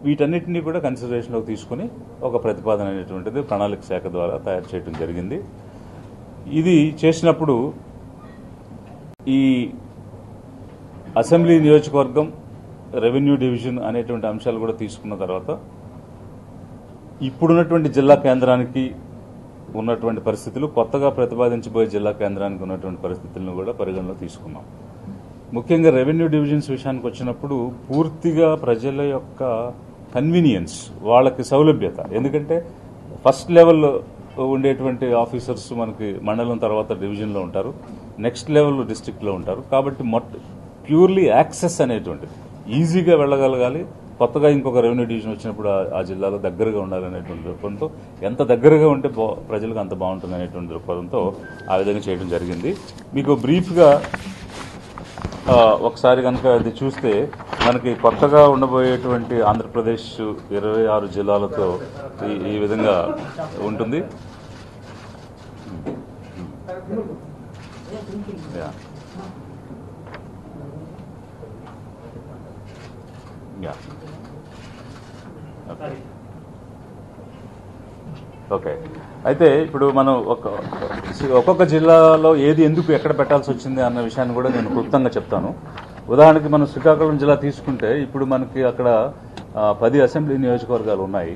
వీటన్నిటినీ కూడా కన్సిడరేషన్లోకి తీసుకుని ఒక ప్రతిపాదన అనేటువంటిది ప్రణాళిక శాఖ ద్వారా తయారు చేయడం జరిగింది ఇది చేసినప్పుడు ఈ అసెంబ్లీ నియోజకవర్గం రెవెన్యూ డివిజన్ అనేటువంటి అంశాలు కూడా తీసుకున్న తర్వాత ఇప్పుడున్నటువంటి జిల్లా కేంద్రానికి ఉన్నటువంటి పరిస్థితులు కొత్తగా ప్రతిపాదించబోయే జిల్లా కేంద్రానికి ఉన్నటువంటి పరిస్థితులను కూడా పరిగణలో తీసుకున్నాం ముఖ్యంగా రెవెన్యూ డివిజన్స్ విషయానికి వచ్చినప్పుడు పూర్తిగా ప్రజల యొక్క కన్వీనియన్స్ వాళ్ళకి సౌలభ్యత ఎందుకంటే ఫస్ట్ లెవెల్ ఉండేటువంటి ఆఫీసర్స్ మనకి మండలం తర్వాత డివిజన్లో ఉంటారు నెక్స్ట్ లెవెల్ డిస్టిక్లో ఉంటారు కాబట్టి మొట్ట ప్యూర్లీ యాక్సెస్ అనేటువంటిది ఈజీగా వెళ్ళగలగాలి కొత్తగా ఇంకొక రెవెన్యూ డివిజన్ వచ్చినప్పుడు ఆ- ఆ జిల్లాలో దగ్గరగా ఉండాలనేటువంటి దృక్పథంతో ఎంత దగ్గరగా ఉంటే బా- ప్రజలకు అంత బాగుంటుంది అనేటువంటి దృక్పథంతో ఆ విధంగా చేయడం జరిగింది మీకు బ్రీఫ్గా ఆ, ఒకసారి కనుక అది చూస్తే మనకి కొత్తగా ఉండబోయేటువంటి ఆంధ్రప్రదేశ్ ఇరవై ఆరు జిల్లాలతో ఈ- ఈ విధంగా ఉంటుంది యా. యా. ఓకే. ఓకే అయితే ఇప్పుడు మనం ఒక ఒక్కొక్క జిల్లాలో ఏది ఎందుకు ఎక్కడ పెట్టాల్సి వచ్చింది అన్న విషయాన్ని కూడా నేను క్లుప్తంగా చెప్తాను ఉదాహరణకి మనం శ్రీకాకుళం జిల్లా తీసుకుంటే ఇప్పుడు మనకి అక్కడ ఆ, పది అసెంబ్లీ నియోజకవర్గాలు ఉన్నాయి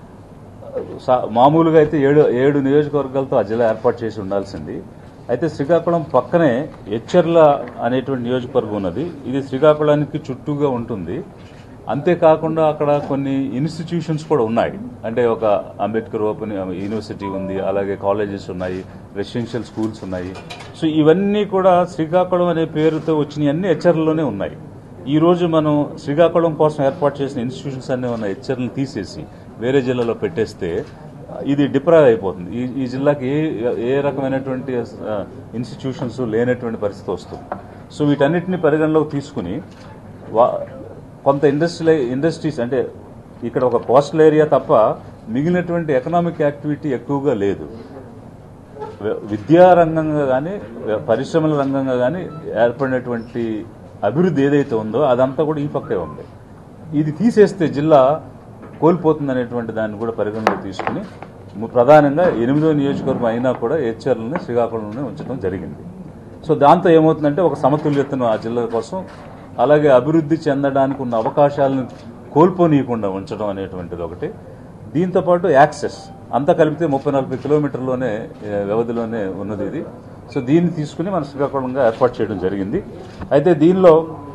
సా- మామూలుగా అయితే ఏడు ఏడు నియోజకవర్గాలతో ఆ జిల్లా ఏర్పాటు చేసి ఉండాల్సింది అయితే శ్రీకాకుళం పక్కనే ఎచ్చర్ల అనేటువంటి నియోజకవర్గం ఉన్నది ఇది శ్రీకాకుళానికి చుట్టూగా ఉంటుంది అంతేకాకుండా అక్కడ కొన్ని ఇన్స్టిట్యూషన్స్ కూడా ఉన్నాయి అంటే ఒక అంబేద్కర్ ఓపెన్ యూనివర్సిటీ ఉంది అలాగే కాలేజెస్ ఉన్నాయి రెసిడెన్షియల్ స్కూల్స్ ఉన్నాయి సో ఇవన్నీ కూడా శ్రీకాకుళం అనే పేరుతో వచ్చినవి అన్ని హెచ్చర్లలోనే ఉన్నాయి ఈ రోజు మనం శ్రీకాకుళం కోసం ఏర్పాటు చేసిన ఇన్స్టిట్యూషన్స్ అన్ని ఉన్న హెచ్చర్లను తీసేసి వేరే జిల్లాలో పెట్టేస్తే ఇది డిప్రైవ్ అయిపోతుంది ఈ ఈ జిల్లాకి ఏ ఏ రకమైనటువంటి ఆ, ఇన్స్టిట్యూషన్స్ లేనటువంటి పరిస్థితి వస్తుంది సో వీటన్నిటిని పరిగణలోకి తీసుకుని వా- కొంత ఇండస్ట్రీ ఇండస్ట్రీస్ అంటే ఇక్కడ ఒక కోస్టల్ ఏరియా తప్ప మిగిలినటువంటి ఎకనామిక్ యాక్టివిటీ ఎక్కువగా లేదు వి- విద్యా రంగంగా కానీ పరిశ్రమల రంగంగా కానీ ఏర్పడినటువంటి అభివృద్ధి ఏదైతే ఉందో అదంతా కూడా ఈ పక్కే ఉంది ఇది తీసేస్తే జిల్లా కోల్పోతుంది అనేటువంటి దాన్ని కూడా పరిగణలోకి తీసుకుని ము- ప్రధానంగా ఎనిమిదో నియోజకవర్గం అయినా కూడా హెచ్ఆర్లని శ్రీకాకుళంలోనే ఉంచడం జరిగింది సో దాంతో ఏమవుతుందంటే ఒక సమతుల్యతను ఆ జిల్లా కోసం అలాగే అభివృద్ధి చెందడానికి ఉన్న అవకాశాలను కోల్పోనీయకుండా ఉంచడం అనేటువంటిది ఒకటి దీంతో పాటు యాక్సెస్ అంతా కలిపితే ముప్పై నలభై కిలోమీటర్లోనే ఏ, వ్యవధిలోనే ఉన్నది ఇది సో దీన్ని తీసుకుని మన శ్రీకాకుళంగా ఏర్పాటు చేయడం జరిగింది అయితే దీనిలో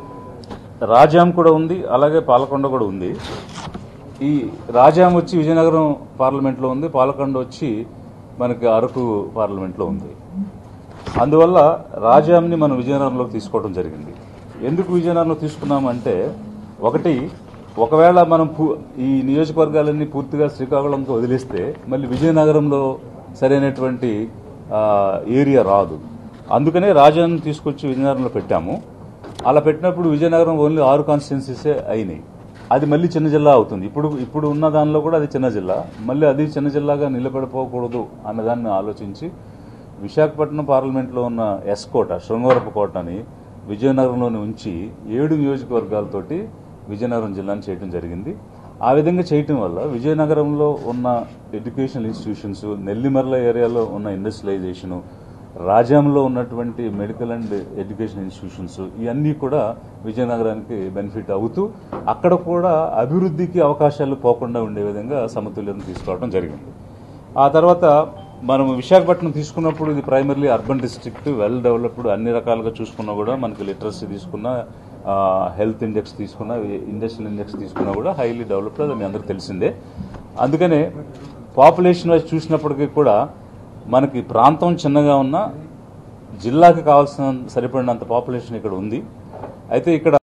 రాజాం కూడా ఉంది అలాగే పాలకొండ కూడా ఉంది ఈ రాజాం వచ్చి విజయనగరం పార్లమెంట్లో ఉంది పాలకొండ వచ్చి మనకి అరకు పార్లమెంట్లో ఉంది అందువల్ల రాజాంని మనం విజయనగరంలోకి తీసుకోవడం జరిగింది ఎందుకు విజయనగరంలో తీసుకున్నామంటే ఒకటి ఒకవేళ మనం పూ- ఈ నియోజకవర్గాలన్నీ పూర్తిగా శ్రీకాకుళంతో వదిలేస్తే మళ్ళీ విజయనగరంలో సరైనటువంటి ఆ, ఏరియా రాదు అందుకనే రాజాన్ని తీసుకొచ్చి విజయనగరంలో పెట్టాము అలా పెట్టినప్పుడు విజయనగరం ఓన్లీ ఆరు కాన్స్టిట్యున్సీసే అయినాయి అది మళ్ళీ చిన్న జిల్లా అవుతుంది ఇప్పుడు ఇప్పుడు ఉన్న దానిలో కూడా అది చిన్న జిల్లా మళ్ళీ అది చిన్న జిల్లాగా నిలబడిపోకూడదు అన్నదాన్ని ఆలోచించి విశాఖపట్నం పార్లమెంట్లో ఉన్న ఎస్ కోట శృంగవరపు కోటని విజయనగరంలోని ఉంచి ఏడు నియోజకవర్గాలతోటి విజయనగరం జిల్లాని చేయడం జరిగింది ఆ విధంగా చేయటం వల్ల విజయనగరంలో ఉన్న ఎడ్యుకేషనల్ ఇన్స్టిట్యూషన్స్ నెల్లిమర్ల ఏరియాలో ఉన్న ఇండస్ట్రియలైజేషను రాజ్యంలో ఉన్నటువంటి మెడికల్ అండ్ ఎడ్యుకేషన్ ఇన్స్టిట్యూషన్స్ ఇవన్నీ కూడా విజయనగరానికి బెనిఫిట్ అవుతూ అక్కడ కూడా అభివృద్ధికి అవకాశాలు పోకుండా ఉండే విధంగా సమతుల్యతను తీసుకోవడం జరిగింది ఆ తర్వాత మనం విశాఖపట్నం తీసుకున్నప్పుడు ఇది primarily urban district well developed అన్ని రకాలుగా చూసుకున్నా కూడా మనకి లిటరసీ తీసుకున్నా హెల్త్ ఇండెక్స్ తీసుకున్నా ఇండస్ట్రియల్ ఇండెక్స్ తీసుకున్నా కూడా హైలీ డెవలప్డ్ అది మీ అందరికి తెలిసిందే అందుకనే పాపులేషన్ వైజ్ చూసినప్పటికీ కూడా మనకి ప్రాంతం చిన్నగా ఉన్నా జిల్లాకి కావాల్సిన సరిపడినంత పాపులేషన్ ఇక్కడ ఉంది అయితే ఇక్కడ